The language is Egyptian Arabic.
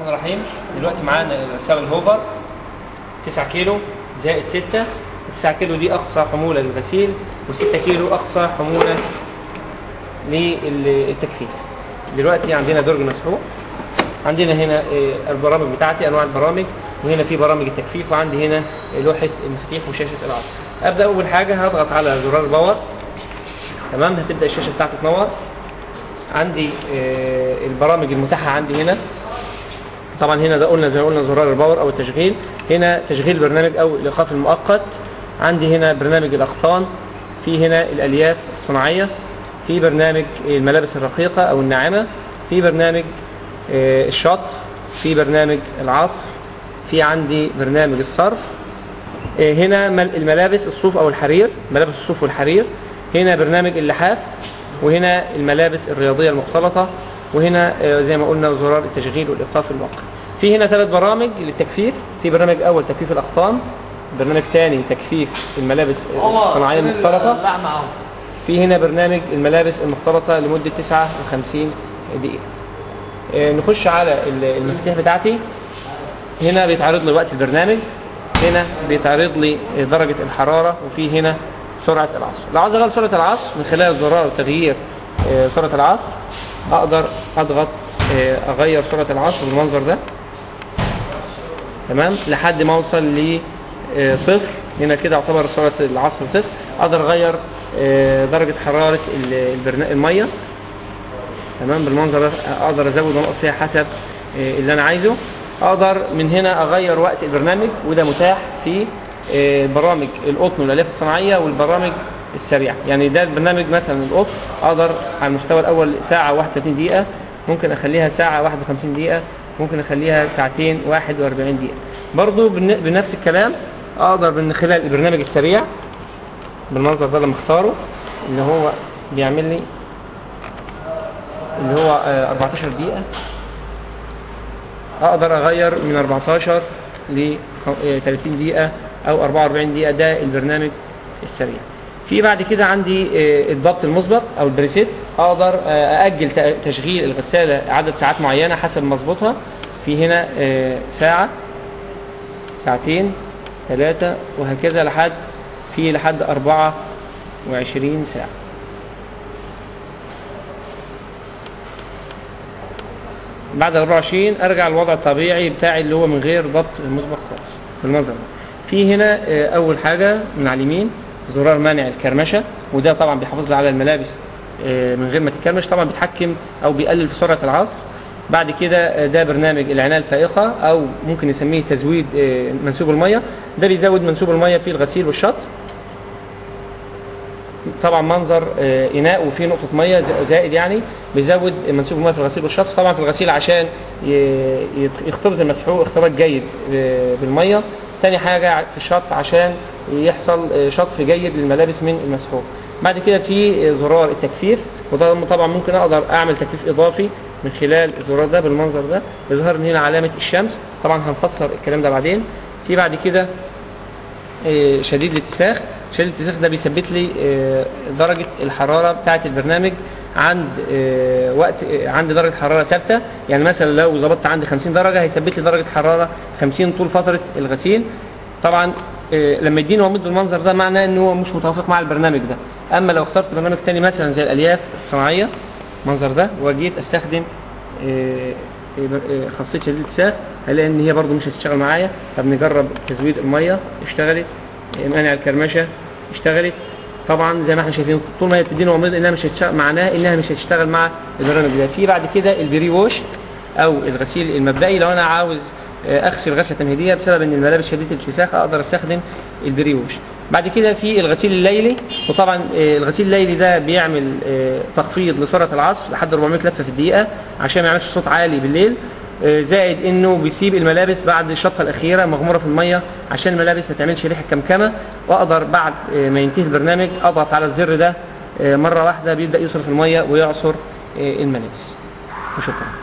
الرحمن الرحيم دلوقتي معانا السبب الهوفر 9 كيلو زائد 6 9 كيلو دي اقصى حموله للغسيل و6 كيلو اقصى حموله للتكفيف دلوقتي عندنا درج مسحوق عندنا هنا آه، البرامج بتاعتي انواع البرامج وهنا في برامج التكفيف وعندي هنا لوحه المفاتيح وشاشه العصر ابدا اول حاجه هضغط على زرار الباور تمام هتبدا الشاشه بتاعتي تنور عندي آه، البرامج المتاحه عندي هنا طبعا هنا ده قلنا زي ما قلنا زرار الباور او التشغيل هنا تشغيل برنامج او الايقاف المؤقت عندي هنا برنامج الاقطان في هنا الالياف الصناعيه في برنامج الملابس الرقيقه او الناعمه في برنامج آه، الشطر في برنامج العصر في عندي برنامج الصرف آه، هنا مل- الملابس الصوف او الحرير ملابس الصوف والحرير هنا برنامج اللحاف وهنا الملابس الرياضيه المختلطه وهنا آه، زي ما قلنا زرار التشغيل والايقاف المؤقت في هنا ثلاث برامج للتكفيف في برنامج اول تكفيف الاقطان برنامج ثاني تكفيف الملابس الصناعيه المختلطه اللحمة اهو في هنا برنامج الملابس المختلطة لمدة 59 دقيقة آه، نخش على ال- المفاتيح بتاعتي هنا بيتعرض لي وقت البرنامج هنا بيتعرض لي آه، درجة الحرارة وفي هنا سرعة العصر لو عاوز اغير سرعة العصر من خلال زرار تغيير آه، سرعة العصر اقدر اضغط آه، اغير سرعة العصر بالمنظر ده تمام لحد ما اوصل ل آه، صفر هنا كده يعتبر سرعه العصر صفر اقدر اغير آه، درجه حراره ال- البرنا- الميه تمام بالمنظر ده اقدر ازود وانقص فيها حسب آه، اللي انا عايزه اقدر من هنا اغير وقت البرنامج وده متاح في آه، برامج القطن والالياف الصناعيه والبرامج السريعه يعني ده البرنامج مثلا القطن اقدر على المستوى الاول ساعه 31 دقيقه ممكن اخليها ساعه 51 دقيقه ممكن اخليها ساعتين 41 دقيقه برضو بن- بنفس الكلام اقدر من خلال البرنامج السريع بالمنظر ده لما اختاره اللي هو بيعمل لي اللي هو آه، 14 دقيقة اقدر اغير من 14 ل 30 دقيقة او 44 دقيقة ده البرنامج السريع في بعد كده عندي آه، الضبط المسبق او البريسيت اقدر آه، ااجل ت- تشغيل الغسالة عدد ساعات معينة حسب ما اظبطها في هنا آه، ساعة ساعتين ثلاثة وهكذا لحد في لحد 24 ساعة بعد 24 ارجع للوضع الطبيعي بتاعي اللي هو من غير ضبط مسبق خالص بالمنظر ده في هنا آه، اول حاجه من على اليمين زرار مانع الكرمشه وده طبعا بيحافظ لي على الملابس آه، من غير ما تتكرمش طبعا بيتحكم او بيقلل في سرعه العصر بعد كده آه، ده برنامج العنايه الفائقه او ممكن نسميه تزويد آه، منسوب الميه ده بيزود منسوب الميه في الغسيل والشط طبعا منظر آه، اناء وفيه نقطه ميه ز- زائد يعني بيزود منسوب الميه في الغسيل والشط طبعا في الغسيل عشان ي- يت- يختلط المسحوق اختلاط جيد آه، بالميه تاني حاجه ع- في الشط عشان يحصل آه، شطف جيد للملابس من المسحوق بعد كده في آه، زرار التجفيف وده طبعا ممكن اقدر اعمل تجفيف اضافي من خلال الزرار ده بالمنظر ده بيظهر هنا علامه الشمس طبعا هنفسر الكلام ده بعدين في بعد كده آه، شديد الاتساخ شديد الاتساخ ده بيثبت لي آه، درجة الحرارة بتاعة البرنامج عند آه، وقت آه، عند درجة حرارة ثابتة يعني مثلا لو ظبطت عندي 50 درجة هيثبت لي درجة حرارة 50 طول فترة الغسيل طبعا آه، لما يديني ومد بالمنظر ده معناه ان هو مش متوافق مع البرنامج ده اما لو اخترت برنامج تاني مثلا زي الالياف الصناعية المنظر ده وجيت استخدم آه، آه، خاصية شديد الاتساخ هلاقي ان هي برضو مش هتشتغل معايا طب نجرب تزويد المية اشتغلت آه، منع الكرمشة اشتغلت طبعا زي ما احنا شايفين طول ما هي بتدينا ومض انها مش هتشتغل معناها انها مش هتشتغل مع البرنامج ده في بعد كده البري ووش او الغسيل المبدئي لو انا عاوز آه، اغسل غسله تمهيديه بسبب ان الملابس شديده الاتساخ اقدر استخدم البري ووش بعد كده في الغسيل الليلي وطبعا آه، الغسيل الليلي ده بيعمل آه، تخفيض لسرعه العصر لحد 400 لفه في الدقيقه عشان ما يعملش صوت عالي بالليل آه، زائد انه بيسيب الملابس بعد الشطفه الاخيره مغموره في الميه عشان الملابس ما تعملش ريحه كمكمه واقدر بعد آه، ما ينتهي البرنامج اضغط على الزر ده آه، مره واحده بيبدا يصرف الميه ويعصر آه، الملابس وشكرا